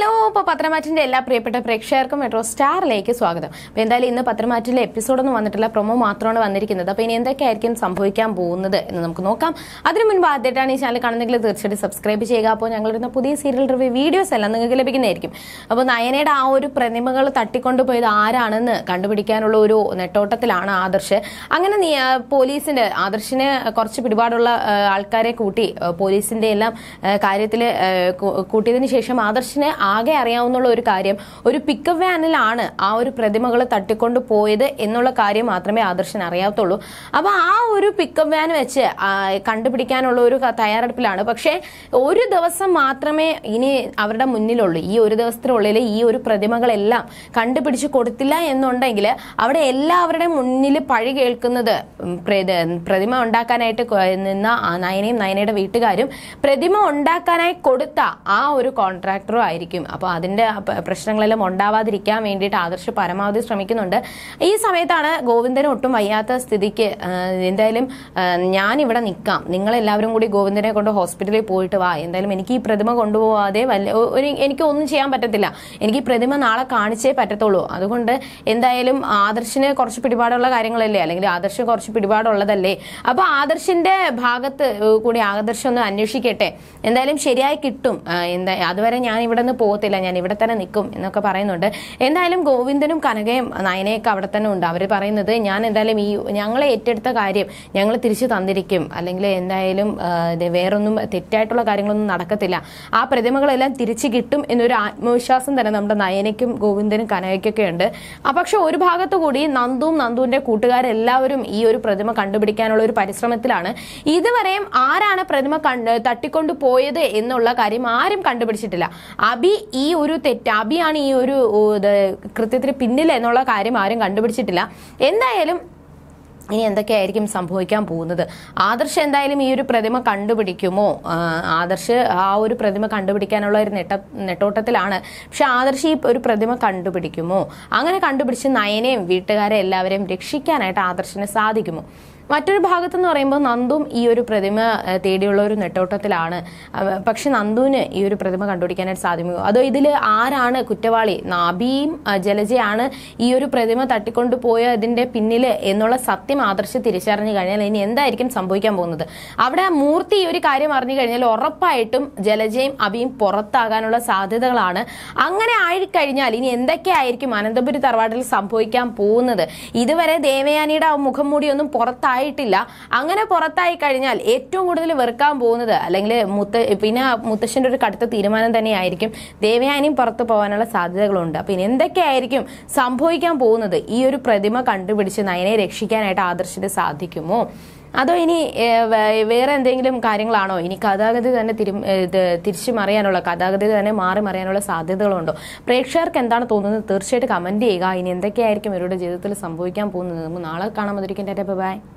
hello ഇപ്പോൾ പത്രമാറ്റിന്റെ എല്ലാ പ്രിയപ്പെട്ട പ്രേക്ഷകർക്കും മെട്രോ സ്റ്റാറിലേക്ക് സ്വാഗതം അപ്പോൾ എന്തായാലും ഇന്ന് പത്രമാറ്റിലെ എപ്പിസോഡൊന്നും വന്നിട്ടില്ല പ്രൊമോ മാത്രമാണ് വന്നിരിക്കുന്നത് അപ്പോൾ ഇനി എന്തൊക്കെയായിരിക്കും സംഭവിക്കാൻ പോകുന്നത് എന്ന് നമുക്ക് നോക്കാം അതിനു മുൻപ് ആദ്യമായിട്ടാണ് ഈ ചാനൽ കാണുന്നെങ്കിൽ തീർച്ചയായിട്ടും സബ്സ്ക്രൈബ് ചെയ്യുക അപ്പോൾ ഞങ്ങളിരുന്ന പുതിയ സീരിയൽ റിവ്യൂ വീഡിയോസ് എല്ലാം നിങ്ങൾക്ക് ലഭിക്കുന്നതായിരിക്കും അപ്പോൾ നയനയുടെ ആ ഒരു പ്രതിമകൾ തട്ടിക്കൊണ്ടുപോയത് ആരാണെന്ന് കണ്ടുപിടിക്കാനുള്ള ഒരു നെട്ടോട്ടത്തിലാണ് ആദർശ് അങ്ങനെ നീ ആ, പോലീസിന്റെ ആദർശിന് കുറച്ച് പിടിപാടുള്ള ആ, ആൾക്കാരെ കൂട്ടി ആ, പോലീസിന്റെ എല്ലാം കാര്യത്തിൽ കൂട്ടിയതിന് ശേഷം ആദർശിന് ആകെ അറിയാവുന്ന ഒരു കാര്യം ഒരു പിക്കപ്പ് വാനിലാണ് ആ ഒരു പ്രതിമകൾ തട്ടിക്കൊണ്ട് പോയത് എന്നുള്ള കാര്യം മാത്രമേ ആദർശിന് അറിയാത്തുള്ളൂ അപ്പൊ ആ ഒരു പിക്കപ്പ് വാൻ വെച്ച് ആ, കണ്ടുപിടിക്കാനുള്ള ഒരു ക- തയ്യാറെടുപ്പിലാണ് പക്ഷേ ഒരു ദിവസം മാത്രമേ ഇനി അവരുടെ മുന്നിലുള്ളൂ ഈ ഒരു ദിവസത്തിനുള്ളിൽ ഈ ഒരു പ്രതിമകളെല്ലാം കണ്ടുപിടിച്ച് കൊടുത്തില്ല എന്നുണ്ടെങ്കിൽ അവിടെ എല്ലാവരുടെയും മുന്നിൽ പഴി കേൾക്കുന്നത് ഉം, പ്രേത- പ്രതിമ ഉണ്ടാക്കാനായിട്ട് കൊ- നിന്ന ആ നയനയും നയനയുടെ വീട്ടുകാരും പ്രതിമ ഉണ്ടാക്കാനായി കൊടുത്ത ആ ഒരു കോൺട്രാക്ടറും ആയിരിക്കും അപ്പോൾ അതിന്റെ ആ പ- പ്രശ്നങ്ങളെല്ലാം ഉണ്ടാവാതിരിക്കാൻ വേണ്ടിയിട്ട് ആദർശ് പരമാവധി ശ്രമിക്കുന്നുണ്ട് ഈ സമയത്താണ് ഗോവിന്ദന് ഒട്ടും വയ്യാത്ത സ്ഥിതിക്ക് ആ, എന്തായാലും ആ, ഞാൻ ഇവിടെ നിൽക്കാം നിങ്ങൾ എല്ലാവരും കൂടി ഗോവിന്ദനെ കൊണ്ട് ഹോസ്പിറ്റലിൽ പോയിട്ട് വാ എന്തായാലും എനിക്ക് ഈ പ്രതിമ കൊണ്ടുപോകാതെ വല്ല ഒ- ഒരു എനിക്ക് ഒന്നും ചെയ്യാൻ പറ്റത്തില്ല എനിക്ക് ഈ പ്രതിമ നാളെ കാണിച്ചേ പറ്റത്തുള്ളൂ അതുകൊണ്ട് എന്തായാലും ആദർശിന് കുറച്ച് പിടിപാടുള്ള കാര്യങ്ങളല്ലേ അല്ലെങ്കിൽ ആദർശ് കുറച്ച് പിടിപാടുള്ളതല്ലേ അപ്പൊ ആദർശിന്റെ ഭാഗത്ത് ഏഹ്, കൂടി ആദർശം ഒന്ന് അന്വേഷിക്കട്ടെ എന്തായാലും ശരിയായി കിട്ടും ആ, എന്താ അതുവരെ ഞാൻ ഇവിടെ നിന്ന് പോകത്തില്ല ഞാൻ ഇവിടെ തന്നെ നിൽക്കും എന്നൊക്കെ പറയുന്നുണ്ട് എന്തായാലും ഗോവിന്ദനും കനകയും നയനയൊക്കെ അവിടെ തന്നെ ഉണ്ട് അവർ പറയുന്നത് ഞാൻ എന്തായാലും ഈ ഞങ്ങളെ ഏറ്റെടുത്ത കാര്യം ഞങ്ങൾ തിരിച്ചു തന്നിരിക്കും അല്ലെങ്കിൽ എന്തായാലും ആ, ഇത് വേറൊന്നും തെറ്റായിട്ടുള്ള കാര്യങ്ങളൊന്നും നടക്കത്തില്ല ആ പ്രതിമകളെല്ലാം തിരിച്ചു കിട്ടും എന്നൊരു ആത്മവിശ്വാസം തന്നെ നമ്മുടെ നയനയ്ക്കും ഗോവിന്ദനും കനകയ്ക്കൊക്കെ ഉണ്ട് ആ, പക്ഷെ ഒരു ഭാഗത്തു കൂടി നന്ദുവും നന്ദുവിന്റെ കൂട്ടുകാരെല്ലാവരും ഈ ഒരു പ്രതിമ കണ്ടുപിടിക്കാനുള്ള ഒരു പരിശ്രമത്തിലാണ് ഇതുവരെയും ആരാണ് പ്രതിമ കണ്ട് തട്ടിക്കൊണ്ടു പോയത് എന്നുള്ള കാര്യം ആരും കണ്ടുപിടിച്ചിട്ടില്ല അബി ഈ ഒരു തെറ്റ് അബിയാണ് ഈ ഒരു ഓ, ഇത് കൃത്യത്തിന് പിന്നിൽ എന്നുള്ള കാര്യം ആരും കണ്ടുപിടിച്ചിട്ടില്ല എന്തായാലും ഇനി എന്തൊക്കെയായിരിക്കും സംഭവിക്കാൻ പോകുന്നത് ആദർശ് എന്തായാലും ഈ ഒരു പ്രതിമ കണ്ടുപിടിക്കുമോ ആ, ആദർശ് ആ ഒരു പ്രതിമ കണ്ടുപിടിക്കാനുള്ള ഒരു നെട്ട നെട്ടോട്ടത്തിലാണ് പക്ഷെ ആദർശ് ഈ ഒരു പ്രതിമ കണ്ടുപിടിക്കുമോ അങ്ങനെ കണ്ടുപിടിച്ച് നയനെയും വീട്ടുകാരെ എല്ലാവരെയും രക്ഷിക്കാനായിട്ട് ആദർശിന് സാധിക്കുമോ മറ്റൊരു ഭാഗത്തെന്ന് പറയുമ്പോൾ നന്ദും ഈ ഒരു പ്രതിമ ആ, തേടിയുള്ള ഒരു നെട്ടോട്ടത്തിലാണ് അവ- പക്ഷെ നന്ദുവിന് ഈ ഒരു പ്രതിമ കണ്ടുപിടിക്കാനായിട്ട് സാധിക്കുമോ അതോ ഇതിൽ ആരാണ് കുറ്റവാളി നാബിയും ആ, ജലജയാണ് ഈ ഒരു പ്രതിമ തട്ടിക്കൊണ്ടു പോയതിന്റെ പിന്നിൽ എന്നുള്ള സത്യം ആദർശ് തിരിച്ചറിഞ്ഞു കഴിഞ്ഞാൽ ഇനി എന്തായിരിക്കും സംഭവിക്കാൻ പോകുന്നത് അവിടെ മൂർത്തി ഈ ഒരു കാര്യം അറിഞ്ഞു കഴിഞ്ഞാൽ ഉറപ്പായിട്ടും ജലജയും അബിയും പുറത്താകാനുള്ള സാധ്യതകളാണ് അങ്ങനെ ആയിക്കഴിഞ്ഞാൽ ഇനി എന്തൊക്കെയായിരിക്കും അനന്തപുരി തറവാട്ടിൽ സംഭവിക്കാൻ പോകുന്നത് ഇതുവരെ ദേവയാനിയുടെ ആ മുഖം മൂടിയൊന്നും പുറത്തായിട്ടില്ല അങ്ങനെ പുറത്തായി കഴിഞ്ഞാൽ ഏറ്റവും കൂടുതൽ വെറുക്കാൻ പോകുന്നത് അല്ലെങ്കിൽ മുത്ത പിന്നെ മുത്തശ്ശന്റെ ഒരു കടുത്ത തീരുമാനം തന്നെയായിരിക്കും ദേവയാനിയും പുറത്തു പോകാനുള്ള സാധ്യതകളുണ്ട് അപ്പൊ ഇനി എന്തൊക്കെയായിരിക്കും സംഭവിക്കാൻ പോകുന്നത് ഈ ഒരു പ്രതിമ കണ്ടുപിടിച്ച് നയനെ രക്ഷിക്കാനായിട്ട് ആദർശിന് സാധിക്കുമോ അതോ ഇനി ഏഹ്, വേ- വേറെ എന്തെങ്കിലും കാര്യങ്ങളാണോ ഇനി കഥാഗതി തന്നെ തിരി ഇത് തിരിച്ചു മറിയാനുള്ള കഥാഗതി തന്നെ മാറി മറിയാനുള്ള സാധ്യതകളുണ്ടോ പ്രേക്ഷകർക്ക് എന്താണ് തോന്നുന്നത് തീർച്ചയായിട്ടും കമന്റ് ചെയ്യുക ഇനി എന്തൊക്കെയായിരിക്കും ഇവരുടെ ജീവിതത്തിൽ സംഭവിക്കാൻ പോകുന്നത് നമുക്ക് നാളെ കാണാൻ മതിരിക്കും ബൈ